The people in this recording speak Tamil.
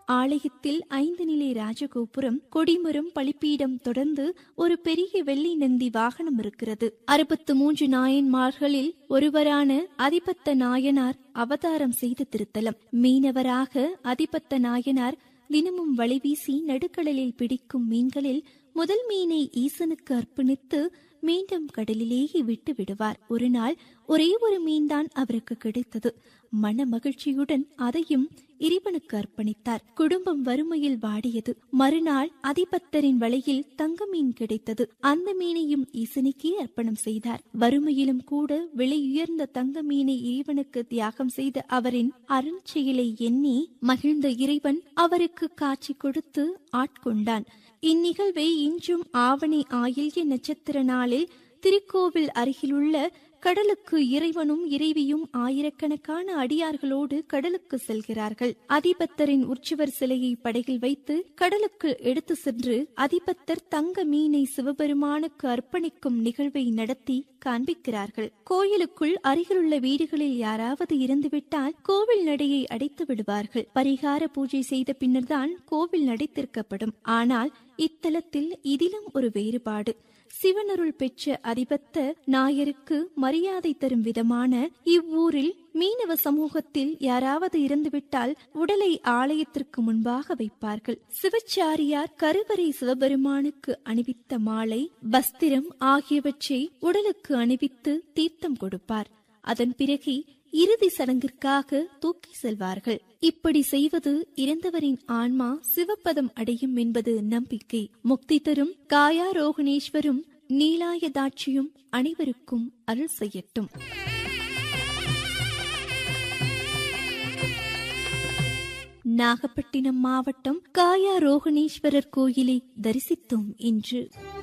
ஆலயத்தில் ஐந்து நிலை ராஜகோபுரம் கொடிமரம் பலிப்பீடம் தொடர்ந்து ஒரு பெரிய வெள்ளி நந்தி வாகனம் இருக்கிறது அறுபத்து மூன்று நாயன்மார்களில் ஒருவரான அதிபத்த நாயனார் அவதாரம் செய்த திருத்தலம் மீனவராக அதிபத்த நாயனார் தினமும் வலைவீசி நடுக்கடலில் பிடிக்கும் மீன்களில் முதல் மீனை ஈசனுக்கு அர்ப்பணித்து மீண்டும் கடலிலேயே விட்டு விடுவார் ஒரு நாள் ஒரே ஒரு மீன்தான் அவருக்கு கிடைத்தது மன மகிழ்ச்சியுடன் அதையும் இறைவனுக்கு அர்ப்பணித்தார் குடும்பம் வறுமையில் வாடியது மறுநாள் அதிபத்தரின் வலையில் தங்க மீன் கிடைத்தது அந்த மீனையும் ஈசனுக்கே அர்ப்பணம் செய்தார் வறுமையிலும் கூட விலை உயர்ந்த தங்க மீனை இறைவனுக்கு தியாகம் செய்த அவரின் அருள் செயலை எண்ணி மகிழ்ந்த இறைவன் அவருக்கு காட்சி கொடுத்து ஆட்கொண்டான் இந்நிகழ்வை இன்றும் ஆவணி ஆயில்ய நட்சத்திர நாளில் திருக்கோவில் அருகிலுள்ள கடலுக்கு இறைவனும் இறைவியும் ஆயிரக்கணக்கான அடியார்களோடு கடலுக்கு செல்கிறார்கள் அதிபத்தரின் உற்சவர் சிலையை படகில் வைத்து கடலுக்கு எடுத்து சென்று அதிபத்தர் தங்க மீனை சிவபெருமானுக்கு அர்ப்பணிக்கும் நிகழ்வை நடத்தி காண்பிக்கிறார்கள் கோயிலுக்குள் அருகிலுள்ள வீடுகளில் யாராவது இருந்துவிட்டால் கோவில் நடையை அடைத்து விடுவார்கள் பரிகார பூஜை செய்த பின்னர்தான் கோவில் நடை திறக்கப்படும் ஆனால் இத்தலத்தில் இதிலும் ஒரு வேறுபாடு சிவனருள் பெற்ற அதிபத்த நாயருக்கு மரியாதை தரும் விதமான இவ்வூரில் மீனவ சமூகத்தில் யாராவது இறந்துவிட்டால் உடலை ஆலயத்திற்கு முன்பாக வைப்பார்கள் சிவச்சாரியார் கருவறை சிவபெருமானுக்கு அணிவித்த மாலை வஸ்திரம் ஆகியவற்றை உடலுக்கு அணிவித்து தீர்த்தம் கொடுப்பார் அதன் பிறகு இறுதி சடங்கிற்காக தூக்கி செல்வார்கள் இப்படி செய்வது இறந்தவரின் ஆன்மா சிவப்பதம் அடையும் என்பது நம்பிக்கை முக்தி தரும் காயாரோகணேஸ்வரும் நீலாயதாட்சியும் அனைவருக்கும் அருள் செய்யட்டும் நாகப்பட்டினம் மாவட்டம் காயாரோகணேஸ்வரர் கோயிலை தரிசித்தோம் இன்று